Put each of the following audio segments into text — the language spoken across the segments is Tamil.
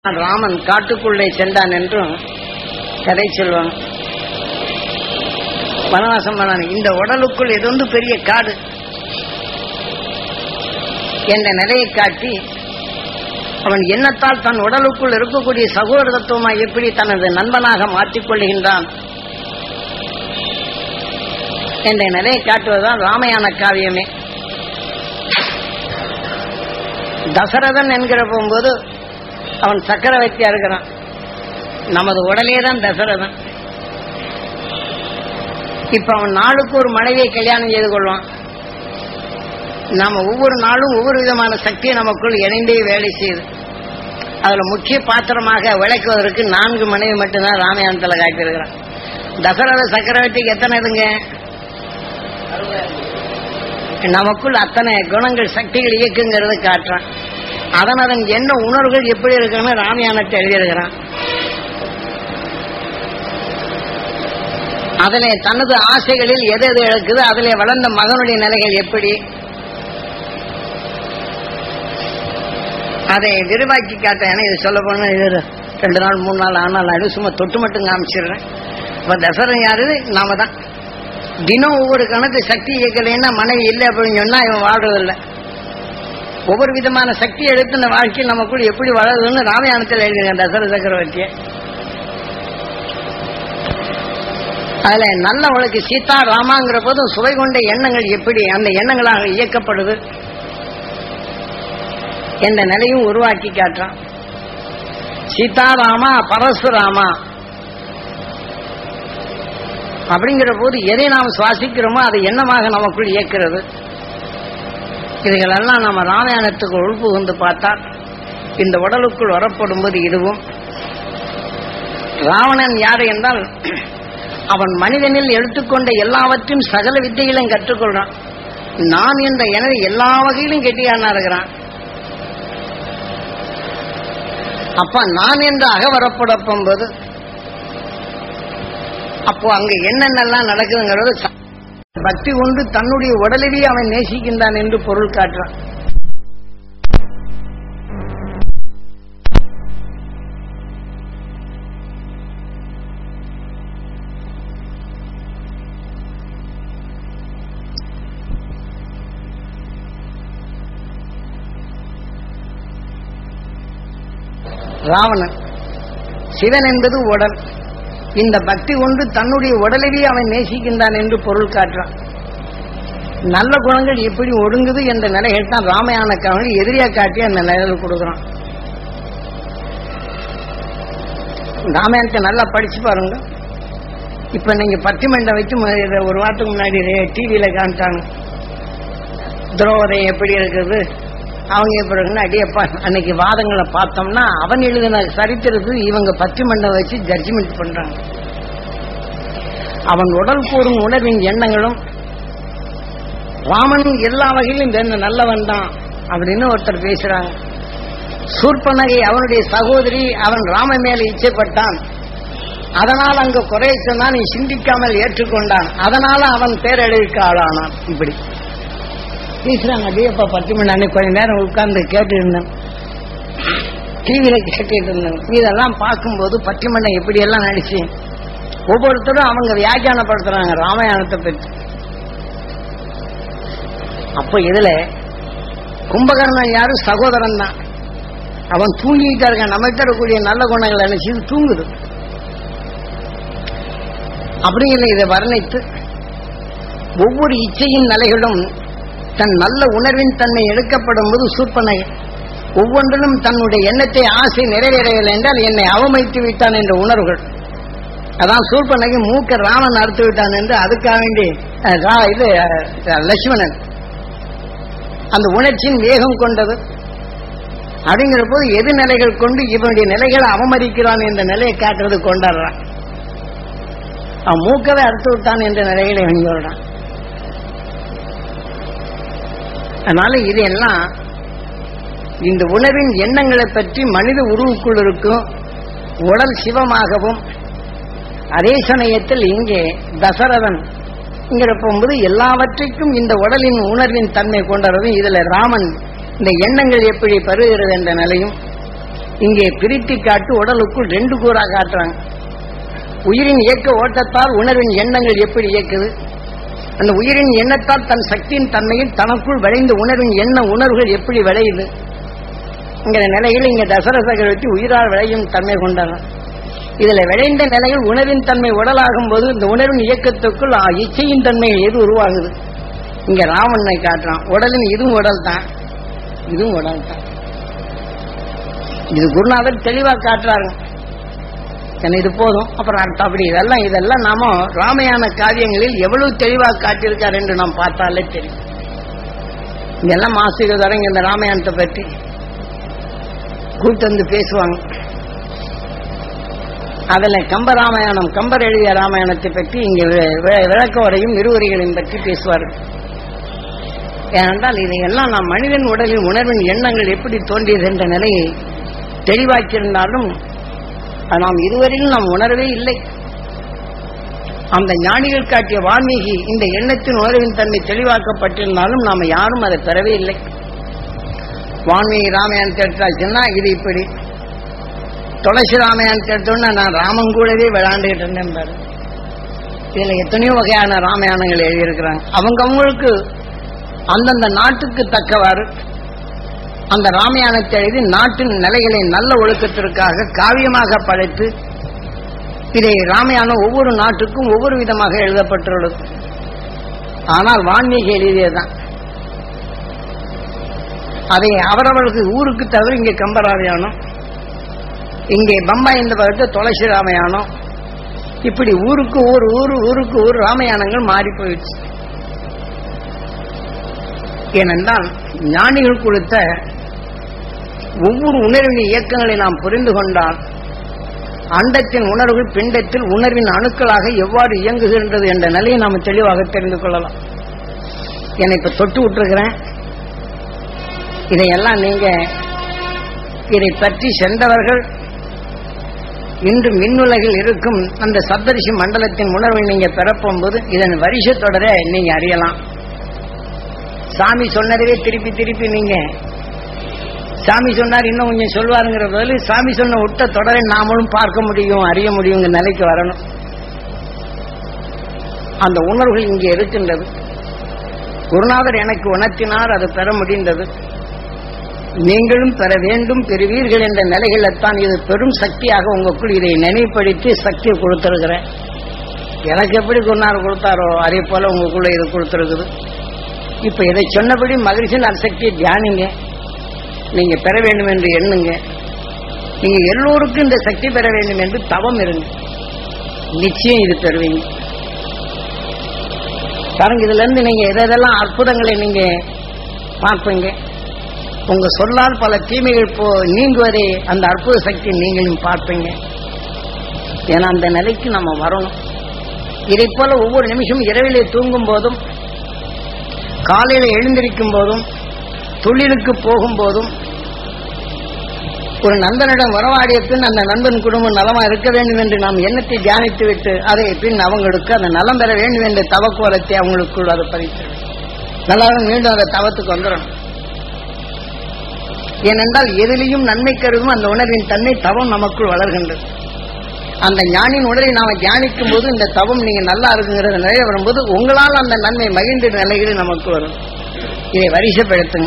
ராமன் காட்டுக்குள்ளே சென்றான் என்றும் கதை சொல்வாங்க வனவாசம் பண்ணான் இந்த உடலுக்குள் இது வந்து பெரிய காடு என்ற நிலையை காட்டி அவன் எண்ணத்தால் தன் உடலுக்குள் இருக்கக்கூடிய சகோதரத்துவமாய் எப்படி தனது நண்பனாக மாற்றிக்கொள்கின்றான் என்ற நிலையை காட்டுவதுதான் ராமயான காவியமே தசரதன் என்கிற போகும்போது அவன் சக்கரவர்த்தியா இருக்கிறான் நமது உடலே தான் தசரதன் இப்ப அவன் நாளுக்கு ஒரு மனைவியை கல்யாணம் செய்து கொள்வான் நாம ஒவ்வொரு நாளும் ஒவ்வொரு விதமான சக்தியை நமக்குள் இணைந்தே வேலை செய்யுது அதுல முக்கிய பாத்திரமாக விளக்குவதற்கு நான்கு மனைவி மட்டும்தான் ராமாயணத்துல காட்டியிருக்கிறான் தசரத சக்கரவர்த்திக்கு எத்தனை இதுங்க நமக்குள் அத்தனை குணங்கள் சக்திகள் இயக்குங்கிறது காட்டுறான் அதன் அதன் என்ன உணர்வுகள் எப்படி இருக்குன்னு ராமாயணத்தை எழுதியிருக்கிறான் அதிலே தனது ஆசைகளில் எது எது இழக்குது அதிலே வளர்ந்த மகனுடைய நிலைகள் எப்படி அதை விரிவாக்கி காட்டேன் ஏன்னா இது சொல்ல போனா இது ரெண்டு நாள் மூணு நாள் ஆனால் நான் சும்மா தொட்டு மட்டும் காமிச்சிடுறேன் இப்ப தசரன் யாரு நாம தான் தினம் ஒவ்வொரு கணக்கு சக்தி இயக்கலைன்னா மனைவி இல்லை அப்படின்னு சொன்னா இவன் வாழ்றதில்லை ஒவ்வொரு விதமான சக்தி எடுத்து இந்த வாழ்க்கை நமக்குள் எப்படி வளருதுன்னு ராமாயணத்தில் எழுதுங்க தசர சக்கரவர்த்தியை அதுல நல்ல உனக்கு சீதா ராமாங்கிற போதும் சுவை கொண்ட எண்ணங்கள் எப்படி அந்த எண்ணங்களாக இயக்கப்படுது என்ற நிலையும் உருவாக்கி காட்டுறான் சீதாராமா பரசுராமா அப்படிங்கிற போது எதை நாம் சுவாசிக்கிறோமோ அது எண்ணமாக நமக்குள் இயக்கிறது இதுகளெல்லாம் நம்ம ராமாயணத்துக்கு உள்பு வந்து பார்த்தால் இந்த உடலுக்குள் வரப்படும் போது இதுவும் ராவணன் யாரு என்றால் அவன் மனிதனில் எடுத்துக்கொண்ட எல்லாவற்றையும் சகல வித்தைகளையும் கற்றுக்கொள்றான் நான் என்ற எனது எல்லா வகையிலும் கெட்டியானா இருக்கிறான் அப்ப நான் என்று அகவரப்படப்பும் போது அப்போ அங்க என்னென்னலாம் நடக்குதுங்கிறது பக்தி கொண்டு தன்னுடைய உடலிலேயே அவன் நேசிக்கின்றான் என்று பொருள் காட்டுறான் ராவணன் சிவன் என்பது உடல் இந்த பக்தி கொண்டு தன்னுடைய உடலையே அவன் நேசிக்கின்றான் என்று பொருள் காட்டுறான் நல்ல குணங்கள் எப்படி ஒடுங்குது என்ற நிலைகள் தான் ராமாயண கவனி எதிரியா காட்டி அந்த நிலையில் கொடுக்குறான் ராமாயணத்தை நல்லா படிச்சு பாருங்க இப்ப நீங்க பட்டிமன்றம் வச்சு ம- ஒரு வாரத்துக்கு முன்னாடி டிவியில காமிச்சாங்க துரோவதை எப்படி இருக்குது அவங்க எப்படி இருக்குன்னு அடியப்பா அன்னைக்கு வாதங்களை பார்த்தோம்னா அவன் எழுதின சரித்திரத்துக்கு இவங்க பட்டிமன்றம் வச்சு ஜட்ஜ்மெண்ட் பண்றாங்க அவன் உடல் கூறும் உணர்வின் எண்ணங்களும் ராமன் எல்லா வகையிலும் வெண்ண நல்லவன் தான் அப்படின்னு ஒருத்தர் பேசுறாங்க சூர்பனகை அவனுடைய சகோதரி அவன் ராம மேல இச்சைப்பட்டான் அதனால் அங்கு குறைய சொன்னான் நீ சிந்திக்காமல் ஏற்றுக்கொண்டான் அதனால அவன் பேரழிவுக்கு ஆளானான் இப்படி பேசுறாங்க அதேப்பா பத்து மணி அன்னைக்கு கொஞ்ச நேரம் உட்கார்ந்து கேட்டு இருந்தேன் டிவியில கேட்டுட்டு இருந்தேன் இதெல்லாம் பார்க்கும்போது பட்டிமன்றம் எப்படி எல்லாம் நடிச்சு ஒவ்வொருத்தரும் அவங்க வியாக்கியானப்படுத்துறாங்க ராமாயணத்தை பற்றி அப்ப இதுல கும்பகர்ணன் யாரு சகோதரன் தான் அவன் தூங்கிட்டா இருக்கான் நம்ம தரக்கூடிய நல்ல குணங்களை நினைச்சு தூங்குது அப்படிங்கிற இதை வர்ணித்து ஒவ்வொரு இச்சையின் நிலைகளும் தன் நல்ல உணர்வின் தன்மை எடுக்கப்படும் போது சூர்பனை ஒவ்வொன்றிலும் தன்னுடைய எண்ணத்தை ஆசை நிறைவேறவில்லை என்றால் என்னை அவமதித்து விட்டான் என்ற உணர்வுகள் அதான் சூர்பனைக்கு மூக்க ராமன் அறுத்து விட்டான் என்று அதுக்காக வேண்டி அஹ், ரா- இது அஹ், லட்சுமணன் அந்த உணர்ச்சியின் வேகம் கொண்டது அப்படிங்கிற போது எது நிலைகள் கொண்டு இவனுடைய நிலைகளை அவமதிக்கிறான் என்ற நிலையை காட்டுறது கொண்டாடுறான் அவன் மூக்கவே அறுத்து விட்டான் என்ற நிலைகளை இவன் சொல்றான் அதனால இது எல்லாம் இந்த உணர்வின் எண்ணங்களை பற்றி மனித உருவுக்குள் இருக்கும் உடல் சிவமாகவும் அதே சமயத்தில் இங்கே தசரதன் இங்கிற போகும்போது எல்லாவற்றைக்கும் இந்த உடலின் உணர்வின் தன்மை கொண்டதும் இதுல ராமன் இந்த எண்ணங்கள் எப்படி பருகிறது என்ற நிலையும் இங்கே பிரித்து காட்டு உடலுக்குள் ரெண்டு கூறா காட்டுறாங்க உயிரின் இயக்க ஓட்டத்தால் உணர்வின் எண்ணங்கள் எப்படி இயக்குது அந்த உயிரின் எண்ணத்தால் தன் சக்தியின் தன்மையில் தனக்குள் விளைந்த உணர்வின் எண்ண உணர்வுகள் எப்படி விளையுது என்கிற நிலையில் இங்க தசரசகர் வச்சு உயிரால் விளையும் தன்மை கொண்டாங்க இதுல விளைந்த நிலையில் உணர்வின் தன்மை உடலாகும் போது இந்த உணர்வின் இயக்கத்துக்குள் ஆ, இச்சையின் தன்மை எது உருவாகுது இங்க ராவணனை காட்டுறான் உடலின் இதுவும் உடல் தான் இதுவும் உடல் தான் இது குருநாதர் தெளிவா காட்டுறாருங்க என்ன இது போதும் அப்புறம் அடுத்த அப்படி இதெல்லாம் இதெல்லாம் நாம ராமயான காவியங்களில் எவ்வளவு தெளிவாக காட்டியிருக்கார் என்று நாம் பார்த்தாலே தெரியும் இதெல்லாம் மாசிகதரங்க இந்த ராமாயணத்தை பற்றி கூட்டு வந்து பேசுவாங்க அதுல கம்ப ராமாயணம் கம்பர் எழுதிய ராமாயணத்தை பற்றி இங்க வி- வி- விளக்க உரையும் இருவரிகளையும் பற்றி பேசுவார்கள் ஏனென்றால் இதையெல்லாம் நாம் மனிதன் உடலில் உணர்வின் எண்ணங்கள் எப்படி தோன்றியது என்ற நிலையை தெளிவாக்கியிருந்தாலும் அது நாம் இதுவரையிலும் நாம் உணரவே இல்லை அந்த ஞானிகள் காட்டிய வால்மீகி இந்த எண்ணத்தின் உணர்வின் தன்மை தெளிவாக்கப்பட்டிருந்தாலும் நாம் யாரும் அதை பெறவே இல்லை வால்மீகி ராமாயணத்தை எடுத்தாச்சுன்னா இது இப்படி துளசி ராமாயணத்தை எடுத்தோன்னா நான் ராமன் கூடவே விளையாண்டுகிட்டு இருந்தேன் பாரு இதுல எத்தனையோ வகையான ராமாயணங்கள் எழுதியிருக்கிறாங்க அவங்க அவங்களுக்கு அந்தந்த நாட்டுக்கு தக்கவாறு அந்த ராமாயணத்தை எழுதி நாட்டின் நிலைகளை நல்ல ஒழுக்கத்திற்காக காவியமாக படைத்து இதை ராமாயணம் ஒவ்வொரு நாட்டுக்கும் ஒவ்வொரு விதமாக எழுதப்பட்டுள்ளது ஆனால் வான்மீகி எழுதியதுதான் அதை அவரவர்களுக்கு ஊருக்கு தவிர இங்கே கம்பராமாயணம் இங்கே பம்பாய் இந்த பக்கத்து துளசி ராமாயணம் இப்படி ஊருக்கு ஊர் ஊரு ஊருக்கு ஊர் ராமாயணங்கள் மாறி போயிடுச்சு ஏனென்றால் ஞானிகள் கொடுத்த ஒவ்வொரு உணர்வின் இயக்கங்களை நாம் புரிந்து கொண்டால் அண்டத்தின் உணர்வுகள் பிண்டத்தில் உணர்வின் அணுக்களாக எவ்வாறு இயங்குகின்றது என்ற நிலையை நாம் தெளிவாக தெரிந்து கொள்ளலாம் என்னை இப்ப தொட்டு விட்டுருக்கிறேன் இதையெல்லாம் நீங்க இதை பற்றி சென்றவர்கள் இன்று மின்னுலகில் இருக்கும் அந்த சப்தரிஷி மண்டலத்தின் உணர்வை நீங்க பெறப்போகும்போது இதன் வரிசை தொடர நீங்க அறியலாம் சாமி சொன்னதவே திருப்பி திருப்பி நீங்க சாமி சொன்னார் இன்னும் கொஞ்சம் சொல்வாருங்கிற போது சாமி சொன்ன விட்ட தொடரை நாமளும் பார்க்க முடியும் அறிய முடியுங்கிற நிலைக்கு வரணும் அந்த உணர்வுகள் இங்கே இருக்கின்றது குருநாதர் எனக்கு உணர்த்தினார் அது பெற முடிந்தது நீங்களும் பெற வேண்டும் பெறுவீர்கள் என்ற நிலைகளத்தான் இது பெரும் சக்தியாக உங்களுக்குள் இதை நினைவுபடுத்தி சக்தியை கொடுத்திருக்கிறேன் எனக்கு எப்படி குருநாதர் கொடுத்தாரோ அதே போல உங்களுக்குள்ள இது கொடுத்திருக்குது இப்ப இதை சொன்னபடி மகிழ்ச்சி சக்தியை தியானிங்க நீங்க பெற வேண்டும் என்று எண்ணுங்க நீங்க எல்லோருக்கும் இந்த சக்தி பெற வேண்டும் என்று தவம் இருங்க நிச்சயம் இது பெறுவீங்க பாருங்க இதுல இருந்து நீங்க எதெல்லாம் அற்புதங்களை நீங்க பார்ப்பீங்க உங்க சொல்லால் பல தீமைகள் போ நீங்குவதை அந்த அற்புத சக்தி நீங்களும் பார்ப்பீங்க ஏன்னா அந்த நிலைக்கு நம்ம வரணும் இதை போல ஒவ்வொரு நிமிஷம் இரவிலே தூங்கும் போதும் காலையில எழுந்திருக்கும் போதும் தொழிலுக்கு போகும் போதும் ஒரு நண்பனிடம் உறவாடிய பின் அந்த நண்பன் குடும்பம் நலமா இருக்க வேண்டும் என்று நாம் எண்ணத்தை தியானித்து விட்டு அதை பின் அவங்களுக்கு அந்த நலம் பெற வேண்டும் என்ற தவக்கோலத்தை அவங்களுக்குள் அதை பதித்து நல்லா மீண்டும் அந்த தவத்துக்கு வந்துடணும் ஏனென்றால் எதிலையும் நன்மை கருதும் அந்த உணர்வின் தன்மை தவம் நமக்குள் வளர்கின்றது அந்த ஞானின் உடலை நாம தியானிக்கும் போது இந்த தவம் நீங்க நல்லா இருக்குங்கிற நிலையை வரும்போது உங்களால் அந்த நன்மை மகிழ்ந்த நிலைகளில் நமக்கு வரும் இதை வரிசைப்படுத்துங்க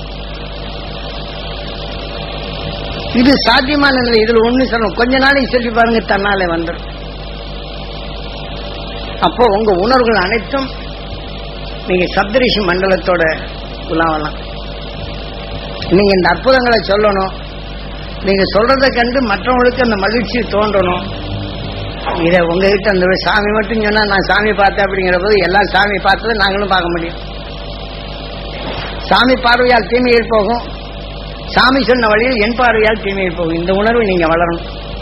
இது சாத்தியமான நிலை இதுல ஒண்ணு சொல்லணும் கொஞ்ச நாளைக்கு சொல்லி பாருங்க தன்னாலே வந்துடும் அப்போ உங்க உணர்வுகள் அனைத்தும் நீங்க சப்தரிஷி மண்டலத்தோட உலாவலாம் நீங்க இந்த அற்புதங்களை சொல்லணும் நீங்க சொல்றதை கண்டு மற்றவங்களுக்கு அந்த மகிழ்ச்சி தோன்றணும் இதை உங்ககிட்ட அந்த சாமி மட்டும் சொன்னா நான் சாமி பார்த்தேன் அப்படிங்கிற போது எல்லாம் சாமி பார்த்ததை நாங்களும் பார்க்க முடியும் சாமி பார்வையால் தீமையில் போகும் சாமி சொன்ன வழியில் என் பார்வையால் தீமையில் போகும் இந்த உணர்வை நீங்க வளரணும்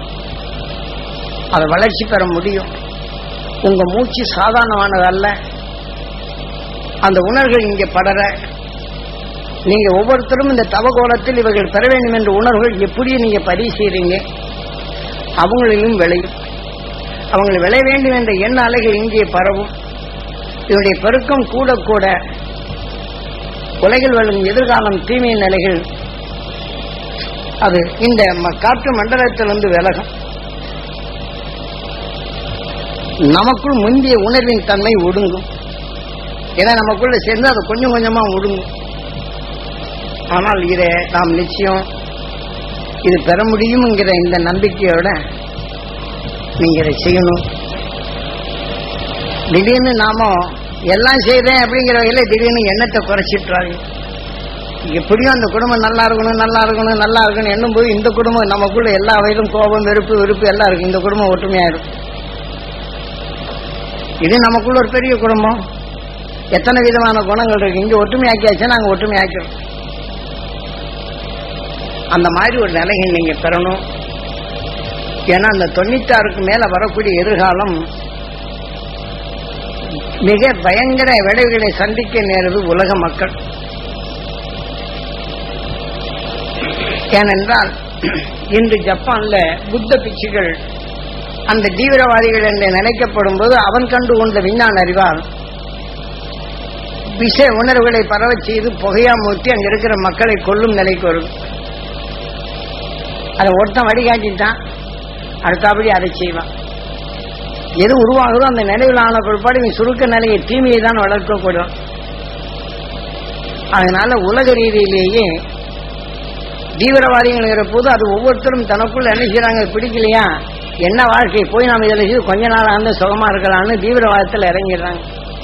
அதை வளர்ச்சி பெற முடியும் உங்க மூச்சு சாதாரணமானது அல்ல அந்த உணர்வுகள் இங்கே படர நீங்க ஒவ்வொருத்தரும் இந்த தவகோலத்தில் இவர்கள் பெற வேண்டும் என்ற உணர்வுகள் எப்படி நீங்க பதிவு செய்றீங்க அவங்களிலும் விளையும் அவங்களை விளைய வேண்டும் என்ற எண்ண அலைகள் இங்கே பரவும் இதனுடைய பெருக்கம் கூட கூட உலகில் வரும் எதிர்காலம் தீமை நிலைகள் அது இந்த ம- காற்று மண்டலத்திலிருந்து விலகும் நமக்குள் முந்திய உணர்வின் தன்மை ஒடுங்கும் ஏன்னா நமக்குள்ள சேர்ந்து அது கொஞ்சம் கொஞ்சமா ஒடுங்கும் ஆனால் இதை நாம் நிச்சயம் இது பெற முடியும்ங்கிற இந்த நம்பிக்கையோட நீங்க இதை செய்யணும் திடீர்னு நாம எல்லாம் செய்றேன் அப்படிங்கிற வகையில திடீர்னு எண்ணத்தை குறைச்சிட்டுறாங்க எப்படியும் அந்த குடும்பம் நல்லா இருக்கணும் நல்லா இருக்கணும் நல்லா இருக்கணும் என்னும் போது இந்த குடும்பம் நமக்குள்ள எல்லா வயதும் கோபம் வெறுப்பு வெறுப்பு எல்லாம் இருக்கு இந்த குடும்பம் ஒற்றுமையாயிரும் இது நமக்குள்ள ஒரு பெரிய குடும்பம் எத்தனை விதமான குணங்கள் இருக்கு இங்க ஒற்றுமையாக்கியாச்சுன்னா நாங்க ஒற்றுமையாக்கிறோம் அந்த மாதிரி ஒரு நிலையை நீங்க பெறணும் ஏன்னா அந்த தொண்ணூத்தாறுக்கு மேல வரக்கூடிய எதிர்காலம் மிக பயங்கர விளைவுகளை சந்திக்க நேருது உலக மக்கள் ஏனென்றால் இன்று ஜப்பான்ல புத்த பிச்சுகள் அந்த தீவிரவாதிகள் என்று நினைக்கப்படும் போது அவன் கண்டு கொண்ட விஞ்ஞான அறிவால் விஷ உணர்வுகளை பரவச் செய்து புகையா மூட்டி அங்க இருக்கிற மக்களை கொல்லும் நிலைக்கு வரும் அதை ஒருத்தன் வழிகாட்டிட்டான் அடுத்தபடி அதை செய்வான் எது உருவாகுதோ அந்த நிலையில் ஆன பிற்பாடு நீ சுருக்க நிலையை தீமையை தான் வளர்க்கக்கூடும் அதனால உலக ரீதியிலேயே தீவிரவாதிகள்ங்கிற போது அது ஒவ்வொருத்தரும் தனக்குள்ள என்ன செய்யறாங்க பிடிக்கலையா என்ன வாழ்க்கை போய் நாம இதில் செய்து கொஞ்ச நாள் வந்து சுகமா இருக்கலாம்னு தீவிரவாதத்தில் இறங்கிடுறாங்க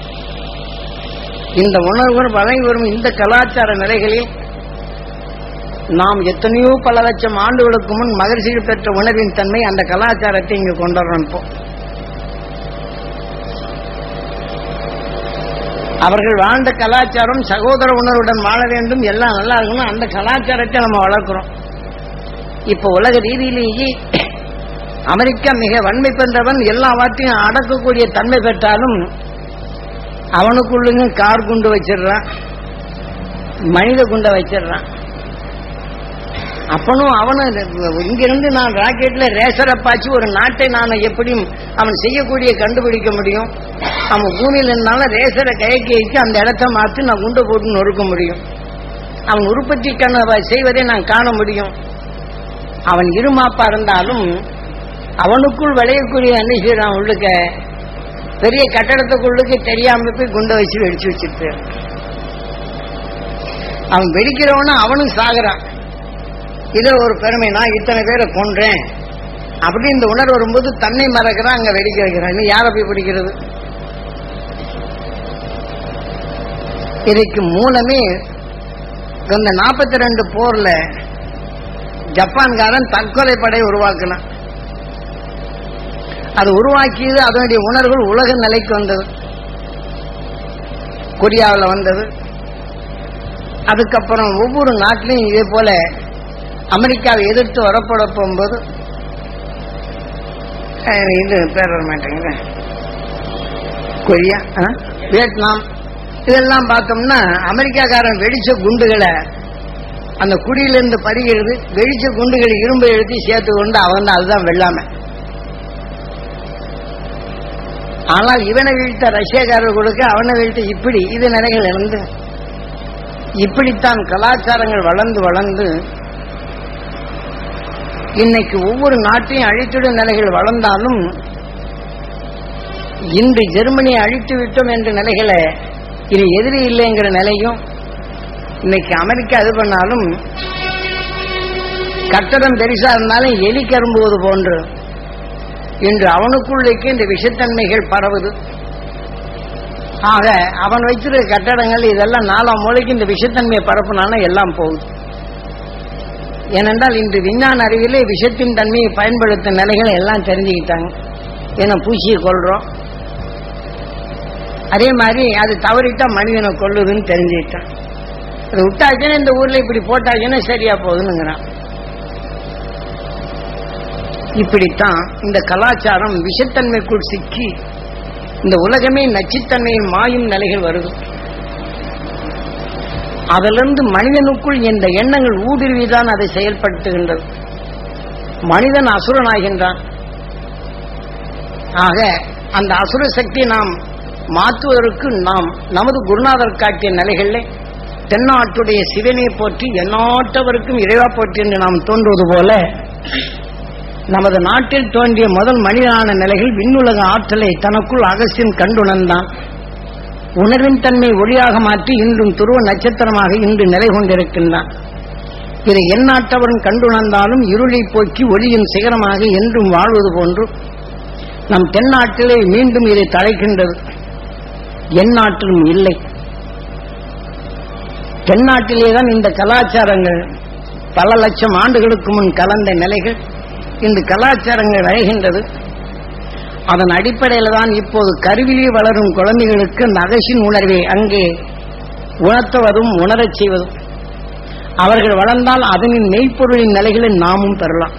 இந்த உணர்வு வழங்கி வரும் இந்த கலாச்சார நிலைகளில் நாம் எத்தனையோ பல லட்சம் ஆண்டுகளுக்கு முன் மகிழ்ச்சியில் பெற்ற உணர்வின் தன்மை அந்த கலாச்சாரத்தை இங்கு கொண்டு வரணும் இப்போ அவர்கள் வாழ்ந்த கலாச்சாரம் சகோதர உணர்வுடன் வாழ வேண்டும் எல்லாம் நல்லா இருக்கணும் அந்த கலாச்சாரத்தை நம்ம வளர்க்கிறோம் இப்ப உலக ரீதியிலேயே அமெரிக்கா மிக வன்மை பெற்றவன் எல்லாவற்றையும் அடக்கக்கூடிய தன்மை பெற்றாலும் அவனுக்குள்ளுங்க கார் குண்டு வச்சிடுறான் மனித குண்டை வச்சிடுறான் அப்பனும் அவனும் இங்கிருந்து நான் ராக்கெட்ல ரேசரை பாய்ச்சி ஒரு நாட்டை நான் எப்படி அவன் செய்யக்கூடிய கண்டுபிடிக்க முடியும் அவன் பூமியில் இருந்தாலும் ரேசரை கைக்கு வச்சு அந்த இடத்த மாற்றி நான் குண்டை போட்டு நொறுக்க முடியும் அவன் உற்பத்தி கண்ண செய்வதை நான் காண முடியும் அவன் இருமாப்பா இருந்தாலும் அவனுக்குள் விளையக்கூடிய என்ன செய்யறான் உள்ளுக்க பெரிய கட்டடத்துக்குள்ளுக்கு தெரியாம போய் குண்டை வச்சு வெடிச்சு வச்சிருப்பு அவன் வெடிக்கிறவன அவனும் சாகுறான் இது ஒரு பெருமை நான் இத்தனை பேரை கொன்றேன் அப்படி இந்த உணர்வு வரும்போது தன்னை மறக்கிறான் அங்க வெடிக்க வைக்கிறான் இன்னும் யாரை போய் பிடிக்கிறது இதுக்கு மூலமே இந்த நாற்பத்தி ரெண்டு போர்ல ஜப்பான்காரன் தற்கொலை படை உருவாக்கினான் அது உருவாக்கியது அதனுடைய உணர்வுகள் உலக நிலைக்கு வந்தது கொரியாவில் வந்தது அதுக்கப்புறம் ஒவ்வொரு நாட்டிலையும் இதே போல அமெரிக்காவை எதிர்த்து வரப்பட போகும்போது அஹ் இது பேர் வர மாட்டேங்குது கொரியா ஆ? வியட்நாம் இதெல்லாம் பார்த்தோம்னா அமெரிக்காக்காரன் வெடிச்ச குண்டுகளை அந்த குடியிலிருந்து பறிகிறது வெடிச்ச குண்டுகளை இரும்பை எழுதி சேர்த்து கொண்டு அவன் தான் அதுதான் வெள்ளாமை ஆனால் இவனை வீழ்த்த ரஷ்யக்காரர் கொடுக்க அவனை வீழ்த்த இப்படி இது நிலைகள் இருந்து இப்படித்தான் கலாச்சாரங்கள் வளர்ந்து வளர்ந்து இன்னைக்கு ஒவ்வொரு நாட்டையும் அழித்திடும் நிலைகள் வளர்ந்தாலும் இன்று ஜெர்மனியை அழித்து விட்டோம் என்ற நிலைகளை இது எதிரி இல்லைங்கிற நிலையும் இன்னைக்கு அமெரிக்கா இது பண்ணாலும் கட்டடம் பெருசா இருந்தாலும் எலி கரும்புவது போன்று இன்று அவனுக்குள்ளேக்கு இந்த விஷத்தன்மைகள் பரவுது ஆக அவன் வைத்திருக்க கட்டடங்கள் இதெல்லாம் நாலாம் மூலைக்கு இந்த விஷத்தன்மையை பரப்புனானா எல்லாம் போகுது ஏனென்றால் இன்று விஞ்ஞான அறிவிலே விஷத்தின் தன்மையை பயன்படுத்தும் நிலைகளை எல்லாம் தெரிஞ்சுக்கிட்டாங்க ஏன்னா பூச்சியை கொள்றோம் அதே மாதிரி அது தவறிட்டா மனிதனை கொல்லுதுன்னு தெரிஞ்சுக்கிட்டான் அது விட்டாச்சுன்னா இந்த ஊர்ல இப்படி போட்டாச்சுன்னா சரியா போகுதுன்னுங்கிறான் இப்படித்தான் இந்த கலாச்சாரம் விஷத்தன்மைக்குள் சிக்கி இந்த உலகமே நச்சுத்தன்மையின் மாயும் நிலைகள் வருது அதிலிருந்து மனிதனுக்குள் இந்த எண்ணங்கள் ஊடுருவிதான் அதை செயல்படுத்துகின்றது மனிதன் அசுரனாகின்றான் ஆக அந்த அசுர சக்தி நாம் மாற்றுவதற்கு நாம் நமது குருநாதர் காட்டிய நிலைகளில் தென்னாட்டுடைய சிவனை போற்றி எந்நாட்டவருக்கும் இறைவா போற்றி என்று நாம் தோன்றுவது போல நமது நாட்டில் தோன்றிய முதல் மனிதனான நிலையில் விண்ணுலக ஆற்றலை தனக்குள் அகசியம் கண்டுணர்ந்தான் உணர்வின் தன்மை ஒளியாக மாற்றி இன்றும் துருவ நட்சத்திரமாக இன்று நிலை கொண்டிருக்கின்றான் இதை எந்நாட்டவரும் கண்டுணர்ந்தாலும் இருளை போக்கி ஒளியின் சிகரமாக என்றும் வாழ்வது போன்று நம் தென்னாட்டிலே மீண்டும் இதை தழைக்கின்றது எந்நாட்டிலும் இல்லை தென்னாட்டிலேதான் இந்த கலாச்சாரங்கள் பல லட்சம் ஆண்டுகளுக்கு முன் கலந்த நிலைகள் இந்த கலாச்சாரங்கள் விளைகின்றது அதன் அடிப்படையில் தான் இப்போது கருவிலே வளரும் குழந்தைகளுக்கு அந்த அகசின் உணர்வை அங்கே உணர்த்துவதும் உணரச் செய்வதும் அவர்கள் வளர்ந்தால் அதனின் மெய்ப்பொருளின் நிலைகளை நாமும் பெறலாம்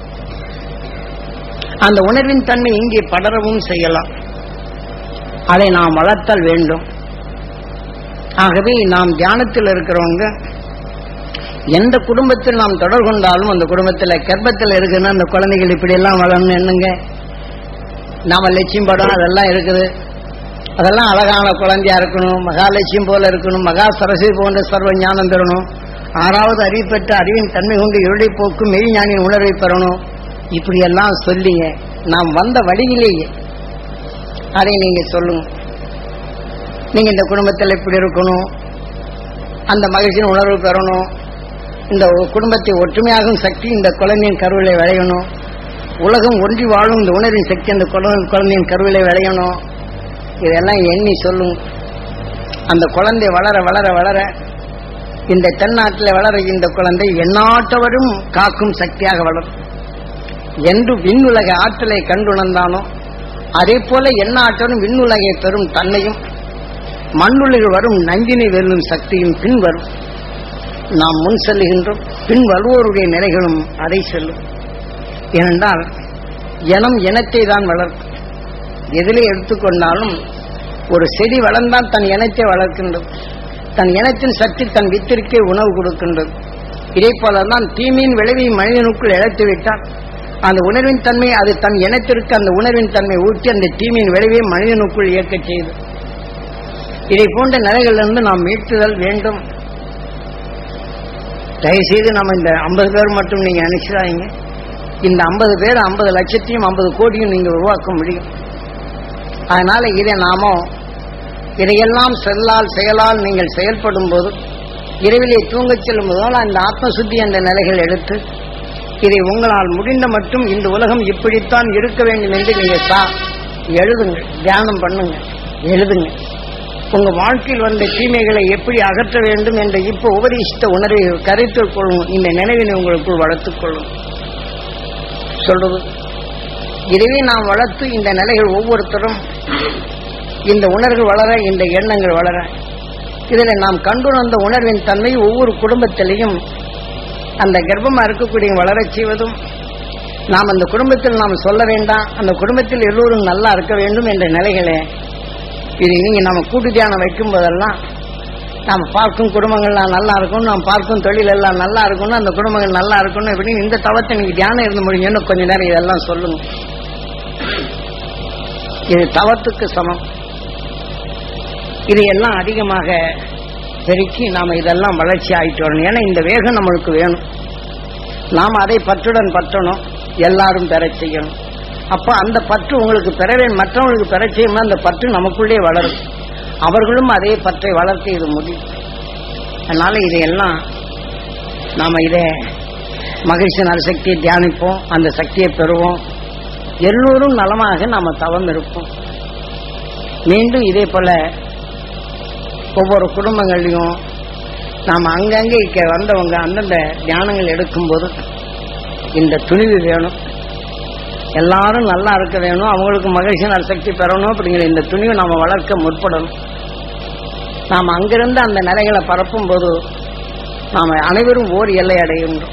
அந்த உணர்வின் தன்மை இங்கே படரவும் செய்யலாம் அதை நாம் வளர்த்தல் வேண்டும் ஆகவே நாம் தியானத்தில் இருக்கிறவங்க எந்த குடும்பத்தில் நாம் தொடர் கொண்டாலும் அந்த குடும்பத்தில் கர்ப்பத்தில் இருக்குன்னா அந்த குழந்தைகள் இப்படி எல்லாம் வளரணும் என்னங்க நாம லட்சியம் படம் அதெல்லாம் இருக்குது அதெல்லாம் அழகான குழந்தையா இருக்கணும் மகாலட்சியம் போல இருக்கணும் மகா சரஸ்வதி போன்ற சர்வ ஞானம் பெறணும் ஆறாவது அறிவு பெற்ற அறிவின் தன்மை கொண்டு இருளை போக்கும் மெய்ஞானின் உணர்வை பெறணும் இப்படியெல்லாம் சொல்லிங்க நாம் வந்த வழியிலேயே அதை நீங்க சொல்லுங்க நீங்க இந்த குடும்பத்தில் இப்படி இருக்கணும் அந்த மகிழ்ச்சியின் உணர்வு பெறணும் இந்த குடும்பத்தை ஒற்றுமையாகும் சக்தி இந்த குழந்தையின் கருவிலை விளையணும் உலகம் ஒன்றி வாழும் இந்த உணர்வின் சக்தி அந்த குழந்தை- குழந்தையின் கருவிலை விளையணும் இதெல்லாம் எண்ணி சொல்லும் அந்த குழந்தை வளர வளர வளர இந்த தென்னாட்டில் வளர இந்த குழந்தை எந்நாட்டவரும் காக்கும் சக்தியாக வளரும் என்று விண்ணுலக ஆற்றலை கண்டுணர்ந்தானோ அதே போல எந்நாட்டவரும் விண்ணுலகை பெறும் தன்னையும் மண்ணுலகில் வரும் நஞ்சினை வெல்லும் சக்தியும் பின் வரும் நாம் முன் செல்லுகின்றோம் பின் வருவோருடைய நிலைகளும் அதை செல்லும் ஏனென்றால் இனம் இனத்தை தான் வளர்க்கும் எதிலே எடுத்துக்கொண்டாலும் ஒரு செடி வளர்ந்தால் தன் இனத்தை வளர்க்கின்றது தன் இனத்தின் சக்தி தன் வித்திற்கே உணவு கொடுக்கின்றது இதே போலதான் தீமையின் விளைவை மனிதனுக்குள் இழைத்து விட்டால் அந்த உணர்வின் தன்மை அது தன் இனத்திற்கு அந்த உணர்வின் தன்மை ஊட்டி அந்த தீமையின் விளைவை மனிதனுக்குள் இயக்கச் செய்து இதை போன்ற நிலைகளிலிருந்து நாம் மீட்டுதல் வேண்டும் தயவுசெய்து நம்ம இந்த ஐம்பது பேர் மட்டும் நீங்க நினைச்சிடாதீங்க இந்த ஐம்பது பேர் ஐம்பது லட்சத்தையும் ஐம்பது கோடியும் நீங்க உருவாக்க முடியும் அதனால இதை நாம இதையெல்லாம் செல்லால் செயலால் நீங்கள் செயல்படும் போது இரவிலே தூங்கச் செல்லும் போதால் அந்த ஆத்ம சுத்தி என்ற நிலைகள் எடுத்து இதை உங்களால் முடிந்த மட்டும் இந்த உலகம் இப்படித்தான் இருக்க வேண்டும் என்று நீங்க சா எழுதுங்க தியானம் பண்ணுங்க எழுதுங்க உங்க வாழ்க்கையில் வந்த தீமைகளை எப்படி அகற்ற வேண்டும் என்ற இப்போ உபரிஷ்ட உணர்வை கருத்தில் கொள்ளும் இந்த நினைவினை உங்களுக்குள் வளர்த்துக் கொள்ளும் சொல்றது இதுவே நாம் வளர்த்து இந்த நிலைகள் ஒவ்வொருத்தரும் இந்த உணர்வுகள் வளர இந்த எண்ணங்கள் வளர இதில் நாம் கண்டுணர்ந்த உணர்வின் தன்மை ஒவ்வொரு குடும்பத்திலையும் அந்த கர்ப்பமா இருக்கக்கூடிய வளரச் செய்வதும் நாம் அந்த குடும்பத்தில் நாம் சொல்ல வேண்டாம் அந்த குடும்பத்தில் எல்லோரும் நல்லா இருக்க வேண்டும் என்ற நிலைகளை இது நீங்க நம்ம கூட்டு தியானம் வைக்கும் போதெல்லாம் நாம் பார்க்கும் குடும்பங்கள்லாம் நல்லா இருக்கும் நாம் பார்க்கும் தொழில் எல்லாம் நல்லா இருக்கணும் அந்த குடும்பங்கள் நல்லா இருக்கணும் இப்படின்னு இந்த தவத்தை நீங்க தியானம் இருந்து முடியும்னு கொஞ்ச நேரம் இதெல்லாம் சொல்லுங்க இது தவத்துக்கு சமம் இதையெல்லாம் அதிகமாக பெருக்கி நாம இதெல்லாம் வளர்ச்சி ஆயிட்டு வரணும் ஏன்னா இந்த வேகம் நம்மளுக்கு வேணும் நாம் அதை பற்றுடன் பற்றணும் எல்லாரும் பெறச் செய்யணும் அப்ப அந்த பற்று உங்களுக்கு பெற வேண்டும் மற்றவங்களுக்கு பெறச் செய்யுமா அந்த பற்று நமக்குள்ளே வளரும் அவர்களும் அதே பற்றை வளர்த்து இது முடியும் அதனால இதையெல்லாம் நாம இதை மகிழ்ச்சி நரசக்தியை தியானிப்போம் அந்த சக்தியை பெறுவோம் எல்லோரும் நலமாக நாம தவம் இருப்போம் மீண்டும் இதே போல ஒவ்வொரு குடும்பங்கள்லையும் நாம் அங்கங்கே இங்க வந்தவங்க அந்தந்த தியானங்கள் எடுக்கும்போது இந்த துணிவு வேணும் எல்லாரும் நல்லா இருக்க வேணும் அவங்களுக்கு மகிழ்ச்சி நரசக்தி பெறணும் அப்படிங்கிற இந்த துணிவை நாம வளர்க்க முற்படணும் நாம் அங்கிருந்து அந்த நிலைகளை பரப்பும் போது நாம அனைவரும் ஓர் எல்லை அடைகின்றோம்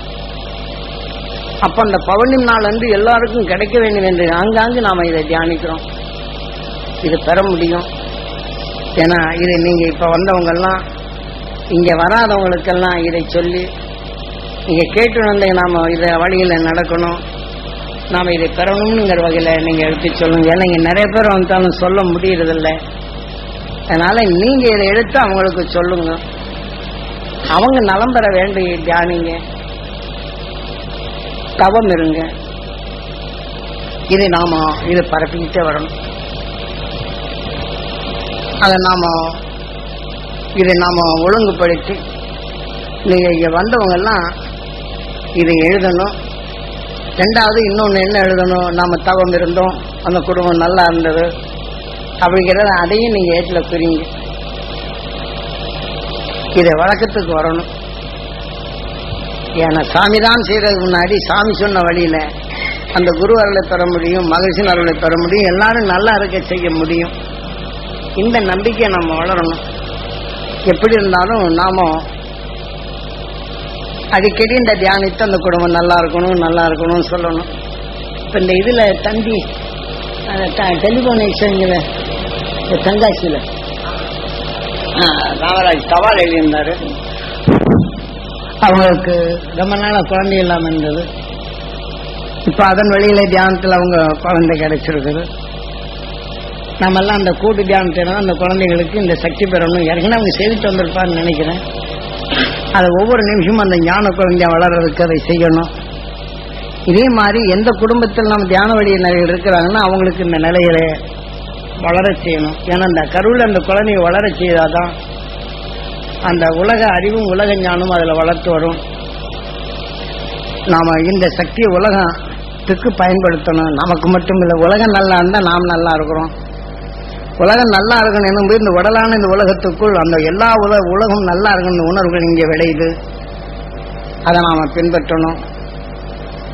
அப்ப அந்த பௌர்ணமி நாள் வந்து எல்லாருக்கும் கிடைக்க வேண்டும் என்று ஆங்காங்கு நாம இதை தியானிக்கிறோம் இது பெற முடியும் ஏன்னா இதை நீங்க இப்ப வந்தவங்கெல்லாம் இங்க வராதவங்களுக்கெல்லாம் இதை சொல்லி நீங்க கேட்டு வந்த நாம இத வழியில நடக்கணும் நாம இதை பெறணும்ங்கிற வகையில நீங்க எடுத்து சொல்லுங்க ஏன்னா இங்க நிறைய பேர் வந்தாலும் சொல்ல முடியறதில்ல அதனால நீங்க இதை எடுத்து அவங்களுக்கு சொல்லுங்க அவங்க நலம் பெற வேண்டிய தியானிங்க தவம் இருங்க இதை நாம இதை பரப்பிக்கிட்டே வரணும் அதை நாம இதை நாம ஒழுங்குபடுத்தி நீங்க இங்க வந்தவங்க எல்லாம் இதை எழுதணும் ரெண்டாவது இன்னொன்னு என்ன எழுதணும் நாம தவம் இருந்தோம் அந்த குடும்பம் நல்லா இருந்தது அப்படிங்கிறத அதையும் நீங்க ஏற்றுல புரியுங்க இதை வழக்கத்துக்கு வரணும் ஏன்னா சாமி தான் செய்யறதுக்கு முன்னாடி சாமி சொன்ன வழியில அந்த குரு அருளை பெற முடியும் மகிழ்ச்சியின் அருளை பெற முடியும் எல்லாரும் நல்லா இருக்க செய்ய முடியும் இந்த நம்பிக்கையை நம்ம வளரணும் எப்படி இருந்தாலும் நாம அடிக்கடி இந்த தியானித்து அந்த குடும்பம் நல்லா இருக்கணும் நல்லா இருக்கணும்னு சொல்லணும் இப்ப இந்த இதுல தந்தி டெலிபோன் எக்ஸ்சேஞ்சில் தென்காசியில் ராமராஜ் சவால் எழுதியிருந்தாரு அவங்களுக்கு ரொம்ப நாளா குழந்தை இல்லாம இருந்தது இப்ப அதன் வழியில தியானத்துல அவங்க குழந்தை கிடைச்சிருக்குது நம்ம எல்லாம் அந்த கூட்டு தியானத்தினா அந்த குழந்தைகளுக்கு இந்த சக்தி பெறணும் ஏற்கனவே அவங்க செய்துட்டு வந்திருப்பான்னு நினைக்கிறேன் அதை ஒவ்வொரு நிமிஷமும் அந்த ஞான குழந்தைய வளர்றதுக்கு அதை செய்யணும் இதே மாதிரி எந்த குடும்பத்தில் நம்ம தியான வழிய நிலையில் இருக்கிறாங்கன்னா அவங்களுக்கு இந்த நிலைகளை வளரச் செய்யணும் ஏன்னா அந்த கருவில் அந்த குழந்தைய வளரச் செய்தாதான் அந்த உலக அறிவும் உலக ஞானமும் அதில் வளர்த்து வரும் நாம இந்த சக்தியை உலகத்துக்கு பயன்படுத்தணும் நமக்கு மட்டும் இல்லை உலகம் நல்லா இருந்தால் நாம் நல்லா இருக்கிறோம் உலகம் நல்லா இருக்கணும் என்னும்போது இந்த உடலான இந்த உலகத்துக்குள் அந்த எல்லா உலக உலகம் நல்லா இருக்கணும் உணர்வுகள் இங்கே விளையுது அதை நாம பின்பற்றணும்